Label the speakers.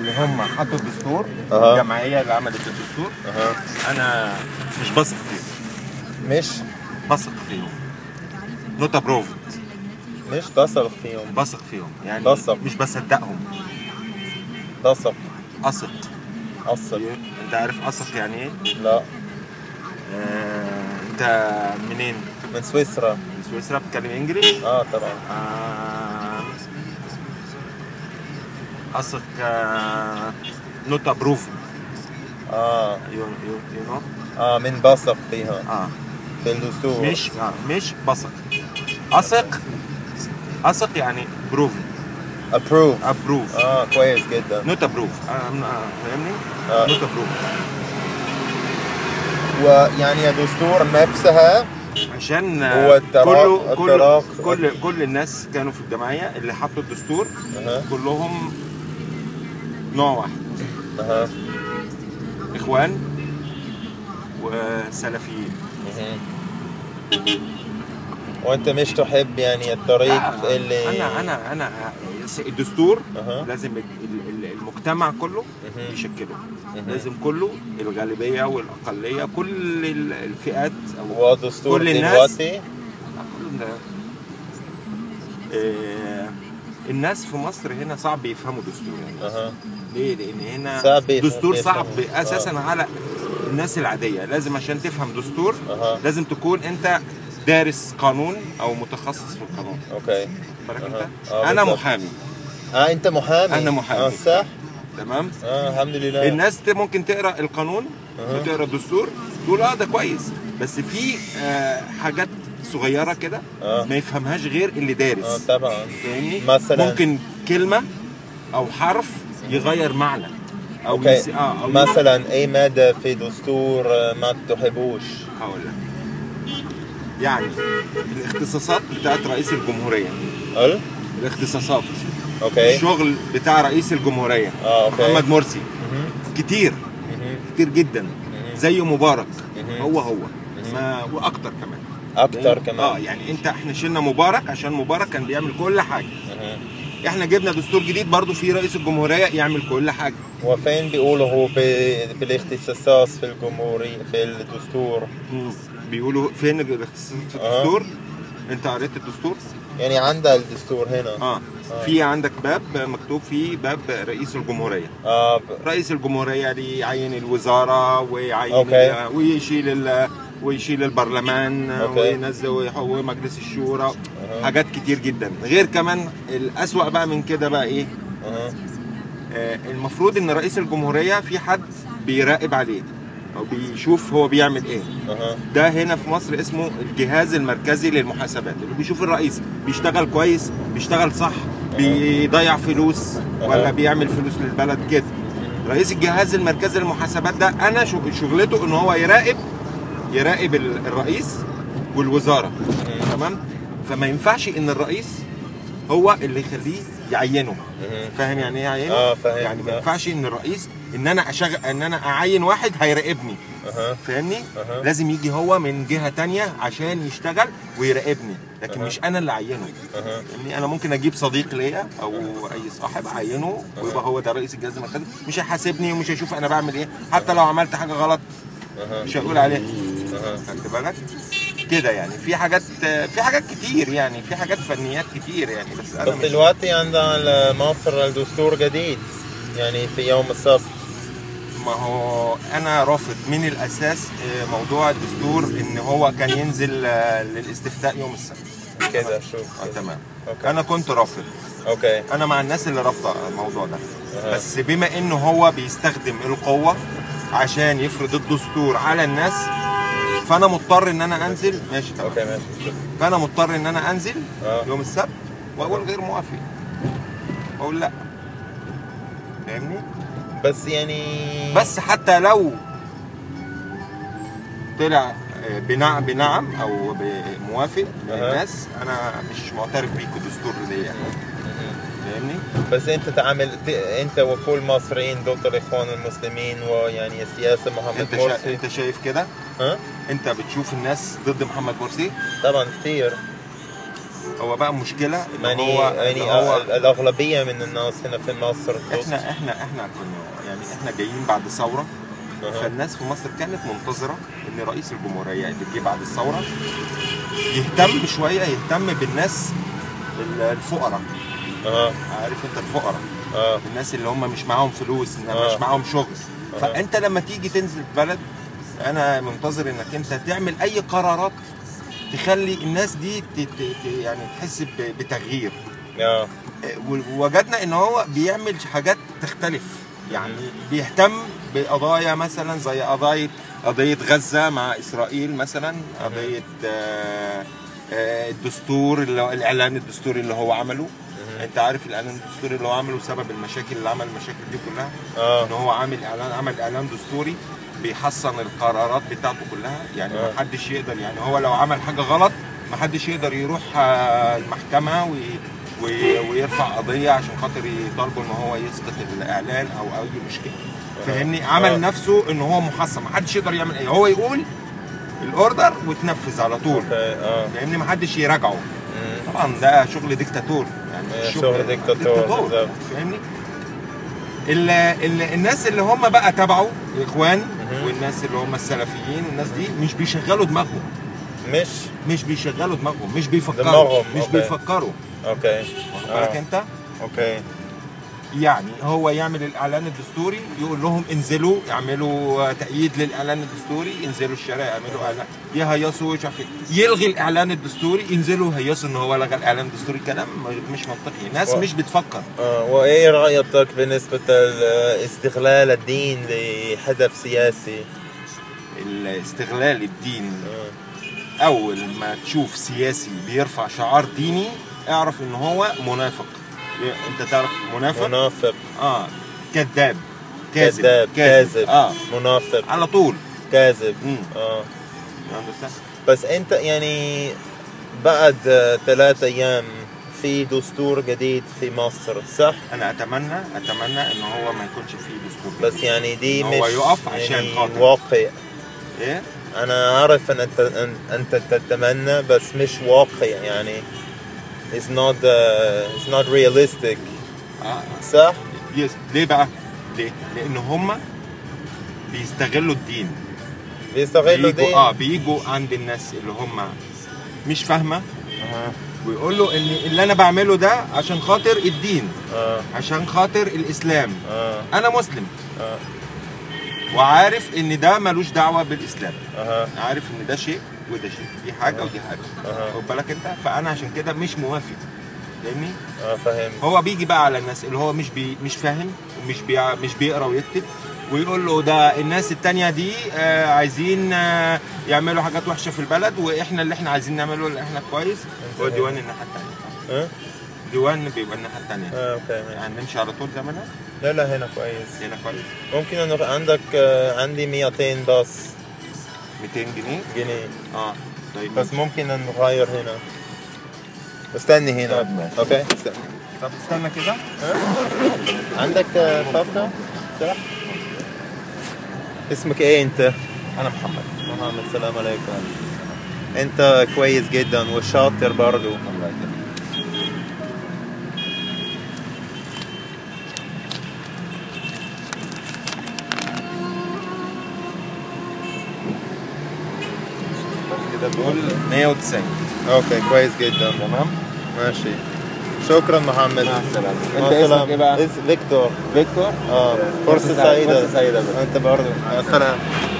Speaker 1: اللي هم حطوا الدستور
Speaker 2: أها.
Speaker 1: الجمعيه اللي عملت الدستور
Speaker 2: اها
Speaker 1: انا مش بثق فيهم
Speaker 2: مش
Speaker 1: بثق فيهم نوت ابروف
Speaker 2: مش بثق فيهم
Speaker 1: بثق فيهم يعني
Speaker 2: بثق.
Speaker 1: مش بصدقهم
Speaker 2: بثق
Speaker 1: اثق
Speaker 2: اثق
Speaker 1: انت عارف اثق يعني ايه؟
Speaker 2: لا
Speaker 1: آه، انت منين؟
Speaker 2: من سويسرا
Speaker 1: من سويسرا بتتكلم انجلش؟
Speaker 2: اه طبعا
Speaker 1: آه، اثق نوت ابروف
Speaker 2: اه
Speaker 1: يو يو يو نو
Speaker 2: اه من بثق فيها
Speaker 1: اه
Speaker 2: في الدستور
Speaker 1: مش آه مش بثق اثق اثق يعني بروف
Speaker 2: ابروف
Speaker 1: ابروف
Speaker 2: اه كويس جدا
Speaker 1: نوت ابروف فاهمني؟
Speaker 2: آه.
Speaker 1: نوت ابروف
Speaker 2: ويعني الدستور نفسها
Speaker 1: عشان
Speaker 2: هو الترا-
Speaker 1: كله كله
Speaker 2: التراك-
Speaker 1: كل كل الناس كانوا في الجمعيه اللي حطوا الدستور
Speaker 2: اها
Speaker 1: كلهم نوع واحد
Speaker 2: اها
Speaker 1: اخوان وسلفيين
Speaker 2: مهم. وانت مش تحب يعني الطريق
Speaker 1: لا،
Speaker 2: اللي
Speaker 1: انا انا انا الدستور
Speaker 2: أها.
Speaker 1: لازم ال- ال- المجتمع كله
Speaker 2: مهم.
Speaker 1: يشكله
Speaker 2: مهم.
Speaker 1: لازم كله الغالبيه والاقليه كل ال- الفئات او
Speaker 2: هو الدستور
Speaker 1: كل الناس-
Speaker 2: دلوقتي
Speaker 1: آه، الناس في مصر هنا صعب يفهموا دستور يعني
Speaker 2: اها
Speaker 1: ليه؟ لان هنا
Speaker 2: صعب يفهم-
Speaker 1: دستور صعب
Speaker 2: يفهم.
Speaker 1: اساسا على الناس العاديه لازم عشان تفهم دستور
Speaker 2: أها.
Speaker 1: لازم تكون انت دارس قانون او متخصص في القانون
Speaker 2: اوكي
Speaker 1: بالك
Speaker 2: أها.
Speaker 1: انت
Speaker 2: آه،
Speaker 1: انا
Speaker 2: بالظبط.
Speaker 1: محامي
Speaker 2: اه انت محامي
Speaker 1: أنا محامي.
Speaker 2: اه صح
Speaker 1: تمام
Speaker 2: اه الحمد لله
Speaker 1: الناس ت- ممكن تقرا القانون
Speaker 2: أها.
Speaker 1: وتقرا الدستور تقول اه ده كويس بس في آه حاجات صغيره كده
Speaker 2: آه.
Speaker 1: ما يفهمهاش غير اللي
Speaker 2: اه
Speaker 1: دارس
Speaker 2: طبعا
Speaker 1: فاهمني
Speaker 2: مثلاً؟
Speaker 1: ممكن كلمه او حرف يغير معنى او
Speaker 2: اوكي
Speaker 1: يس... اه او
Speaker 2: مثلا اي مادة في دستور آه، ما تحبوش
Speaker 1: هقول لك يعني الاختصاصات بتاعت رئيس الجمهوريه
Speaker 2: قل
Speaker 1: الاختصاصات
Speaker 2: اوكي
Speaker 1: الشغل بتاع رئيس الجمهوريه
Speaker 2: اه اوكي
Speaker 1: محمد مرسي
Speaker 2: مهم.
Speaker 1: كتير
Speaker 2: مهم.
Speaker 1: كتير جدا زي مبارك
Speaker 2: مهم.
Speaker 1: هو هو ما واكتر كمان
Speaker 2: اكتر
Speaker 1: اه
Speaker 2: كمان
Speaker 1: يعني انت احنا شلنا مبارك عشان مبارك كان بيعمل كل حاجه
Speaker 2: مهم.
Speaker 1: احنا جبنا دستور جديد برضو فيه رئيس الجمهوريه يعمل كل حاجه
Speaker 2: وفين بيقولوا هو ب- بالاختصاص في الجمهورية في الدستور
Speaker 1: بيقولوا فين الاختصاصات في
Speaker 2: آه.
Speaker 1: الدستور انت قريت الدستور
Speaker 2: يعني عندها الدستور هنا
Speaker 1: اه في عندك باب مكتوب فيه باب رئيس الجمهوريه
Speaker 2: اه ب...
Speaker 1: رئيس الجمهوريه اللي يعين الوزاره ويعين
Speaker 2: أوكي.
Speaker 1: ال- ويشيل ال ويشيل البرلمان
Speaker 2: أوكي.
Speaker 1: وينزل ويحول مجلس الشورى حاجات كتير جدا غير كمان الأسوأ بقى من كده بقى ايه
Speaker 2: أها.
Speaker 1: آه المفروض ان رئيس الجمهوريه في حد بيراقب عليه او بيشوف هو بيعمل ايه
Speaker 2: أها.
Speaker 1: ده هنا في مصر اسمه الجهاز المركزي للمحاسبات اللي بيشوف الرئيس بيشتغل كويس بيشتغل صح بيضيع فلوس ولا بيعمل فلوس للبلد كده رئيس الجهاز المركزي للمحاسبات ده انا شغ- شغلته ان هو يراقب يراقب ال- الرئيس والوزاره تمام فما ينفعش ان الرئيس هو اللي يخليه يعينه فاهم يعني ايه يعينه
Speaker 2: آه، فاهم.
Speaker 1: يعني ما
Speaker 2: آه.
Speaker 1: ينفعش ان الرئيس ان انا اشغل ان انا اعين واحد هيراقبني
Speaker 2: أها.
Speaker 1: فاهمني
Speaker 2: أها.
Speaker 1: لازم يجي هو من جهه تانية عشان يشتغل ويراقبني لكن
Speaker 2: أها.
Speaker 1: مش انا اللي اعينه
Speaker 2: أها.
Speaker 1: فاهمني انا ممكن اجيب صديق ليا او اي صاحب اعينه ويبقى هو ده رئيس الجهاز المركزي مش هيحاسبني ومش هيشوف انا بعمل ايه حتى لو عملت حاجه غلط
Speaker 2: أها.
Speaker 1: مش هيقول عليها
Speaker 2: أها.
Speaker 1: خدت بالك كده يعني في حاجات في حاجات كتير يعني في حاجات فنيات كتير يعني بس انا
Speaker 2: بس
Speaker 1: مش
Speaker 2: دلوقتي عندنا مصر الدستور جديد يعني في يوم السبت
Speaker 1: ما هو انا رافض من الاساس آه، موضوع الدستور ان هو كان ينزل آه، للاستفتاء يوم السبت
Speaker 2: كده شوف
Speaker 1: اه تمام
Speaker 2: أوكي.
Speaker 1: انا كنت رافض
Speaker 2: اوكي
Speaker 1: انا مع الناس اللي رافضه الموضوع ده
Speaker 2: أها.
Speaker 1: بس بما انه هو بيستخدم القوه عشان يفرض الدستور على الناس فانا مضطر ان انا انزل ماشي تمام
Speaker 2: اوكي ماشي شوف.
Speaker 1: فانا مضطر ان انا انزل
Speaker 2: آه.
Speaker 1: يوم السبت واقول غير موافق اقول لا فاهمني
Speaker 2: بس يعني
Speaker 1: بس حتى لو طلع آه، بنعم بنعم او بموافق من
Speaker 2: أها.
Speaker 1: الناس انا مش معترف بيه كدستور ليا فاهمني
Speaker 2: بس انت تعمل ت- انت وكل مصريين ضد الاخوان المسلمين ويعني السياسه محمد
Speaker 1: انت شا...
Speaker 2: مرسي
Speaker 1: انت شايف كده
Speaker 2: ها
Speaker 1: انت بتشوف الناس ضد محمد مرسي
Speaker 2: طبعا كثير
Speaker 1: هو بقى مشكله ان
Speaker 2: يعني
Speaker 1: هو إن
Speaker 2: يعني
Speaker 1: هو
Speaker 2: ال- الاغلبيه من الناس هنا في مصر
Speaker 1: احنا احنا احنا كنا يعني احنا جايين بعد الثوره
Speaker 2: أها.
Speaker 1: فالناس في مصر كانت منتظره ان رئيس الجمهوريه اللي جه بعد الثوره يهتم شويه يهتم بالناس ال- الفقراء
Speaker 2: اه
Speaker 1: عارف انت الفقراء
Speaker 2: اه
Speaker 1: الناس اللي هم مش معاهم فلوس إن
Speaker 2: آه.
Speaker 1: مش معاهم شغل
Speaker 2: آه.
Speaker 1: فانت لما تيجي تنزل بلد انا منتظر انك انت تعمل اي قرارات تخلي الناس دي ت- ت- ت- يعني تحس ب- بتغيير
Speaker 2: اه
Speaker 1: ووجدنا ان هو بيعمل حاجات تختلف يعني بيهتم بقضايا مثلا زي قضايا قضيه غزه مع اسرائيل مثلا قضيه آه، آه، الدستور اللي هو الاعلان الدستوري اللي هو عمله انت عارف الاعلان الدستوري اللي هو عمله سبب المشاكل اللي عمل المشاكل دي كلها
Speaker 2: اه
Speaker 1: ان هو عامل اعلان عمل اعلان دستوري بيحصن القرارات بتاعته كلها يعني
Speaker 2: آه.
Speaker 1: ما حدش يقدر يعني هو لو عمل حاجه غلط ما حدش يقدر يروح آه، المحكمه وي وي- ويرفع قضيه عشان خاطر يطالبوا ان هو يسقط الاعلان او اي مشكله فاهمني عمل
Speaker 2: آه.
Speaker 1: نفسه ان هو محصن ما حدش يقدر يعمل ايه هو يقول الاوردر وتنفذ على طول
Speaker 2: اوكي اه
Speaker 1: فاهمني ما حدش يراجعه
Speaker 2: مم.
Speaker 1: طبعا ده شغل ديكتاتور يعني
Speaker 2: إيه،
Speaker 1: الشغل
Speaker 2: شغل ديكتاتور، بالظبط.
Speaker 1: فاهمني ال ال الناس اللي هم بقى تبعه اخوان
Speaker 2: مهم.
Speaker 1: والناس اللي هم السلفيين والناس دي مش بيشغلوا دماغهم
Speaker 2: مش
Speaker 1: مش بيشغلوا دماغهم مش بيفكروا
Speaker 2: دماغهم،
Speaker 1: مش
Speaker 2: أوكي.
Speaker 1: بيفكروا
Speaker 2: اوكي
Speaker 1: واخد بالك
Speaker 2: آه.
Speaker 1: انت
Speaker 2: اوكي
Speaker 1: يعني هو يعمل الاعلان الدستوري يقول لهم انزلوا اعملوا تأييد للاعلان الدستوري انزلوا الشارع اعملوا اعلان يهيصوا مش عارف إيه. يلغي الاعلان الدستوري ينزلوا يهيصوا ان هو لغى الاعلان الدستوري كلام مش منطقي ناس
Speaker 2: و-
Speaker 1: مش بتفكر
Speaker 2: آه. وايه رايك بالنسبه لاستغلال الدين لهدف سياسي
Speaker 1: استغلال الدين
Speaker 2: آه.
Speaker 1: اول ما تشوف سياسي بيرفع شعار ديني اعرف ان هو منافق انت تعرف منافق
Speaker 2: منافق
Speaker 1: اه كذاب كاذب
Speaker 2: كذاب كاذب
Speaker 1: اه
Speaker 2: منافق
Speaker 1: على طول
Speaker 2: كاذب
Speaker 1: امم
Speaker 2: اه
Speaker 1: understand؟
Speaker 2: بس انت يعني بعد آه، ثلاث ايام في دستور جديد في مصر صح؟
Speaker 1: انا اتمنى اتمنى ان هو ما يكونش فيه دستور
Speaker 2: بس يعني دي
Speaker 1: إن
Speaker 2: مش
Speaker 1: هو يقف عشان
Speaker 2: يعني
Speaker 1: خاطر.
Speaker 2: واقع
Speaker 1: ايه
Speaker 2: انا عارف ان انت أن- انت تتمنى بس مش واقع يعني it's not uh, it's not realistic
Speaker 1: اه
Speaker 2: صح؟
Speaker 1: يس ليه بقى ليه لان هم بيستغلوا الدين
Speaker 2: بيستغلوا
Speaker 1: بيجوا
Speaker 2: دي
Speaker 1: اه بيجوا عند الناس اللي هم مش فاهمه
Speaker 2: آه.
Speaker 1: ويقول له ان اللي انا بعمله ده عشان خاطر الدين
Speaker 2: اه
Speaker 1: عشان خاطر الاسلام
Speaker 2: اه
Speaker 1: انا مسلم
Speaker 2: اه
Speaker 1: وعارف ان ده ملوش دعوه بالاسلام
Speaker 2: اه
Speaker 1: عارف ان ده شيء وده شيء دي حاجه ودي حاجه
Speaker 2: أها.
Speaker 1: خد بالك انت فانا عشان كده مش موافق فاهمني
Speaker 2: اه فاهم
Speaker 1: هو بيجي بقى على الناس اللي هو مش بي مش فاهم ومش بي مش بيقرا ويكتب ويقول له ده الناس التانية دي آه عايزين آه يعملوا حاجات وحشة في البلد واحنا اللي احنا عايزين نعمله اللي احنا كويس هو
Speaker 2: انت-
Speaker 1: ديوان الناحية التانية
Speaker 2: اه
Speaker 1: ديوان بيبقى الناحية التانية
Speaker 2: اه اوكي
Speaker 1: يعني نمشي على طول زي ما انا
Speaker 2: لا لا هنا كويس
Speaker 1: هنا كويس
Speaker 2: ممكن انه عندك آه، عندي 200 بس
Speaker 1: 200 جنيه
Speaker 2: جنيه
Speaker 1: اه طيب
Speaker 2: بس ممكن ان نغير هنا استني هنا
Speaker 1: طب ماشي.
Speaker 2: اوكي استنى.
Speaker 1: طب استنى كده
Speaker 2: عندك آه، فافدا صح اسمك ايه انت
Speaker 1: انا محمد
Speaker 2: محمد السلام عليكم انت كويس جدا وشاطر برضو
Speaker 1: الله يكرمك كده دول 190
Speaker 2: اوكي كويس جدا
Speaker 1: تمام
Speaker 2: ماشي شكرا محمد
Speaker 1: مع السلامة.
Speaker 2: مع
Speaker 1: انت اسمك
Speaker 2: السلامة.
Speaker 1: ايه بقى؟
Speaker 2: اس- فيكتور
Speaker 1: فيكتور
Speaker 2: اه فرصة
Speaker 1: فرصة
Speaker 2: سعيدة
Speaker 1: فرصة سعيدة بقى.
Speaker 2: انت برضو مع السلامة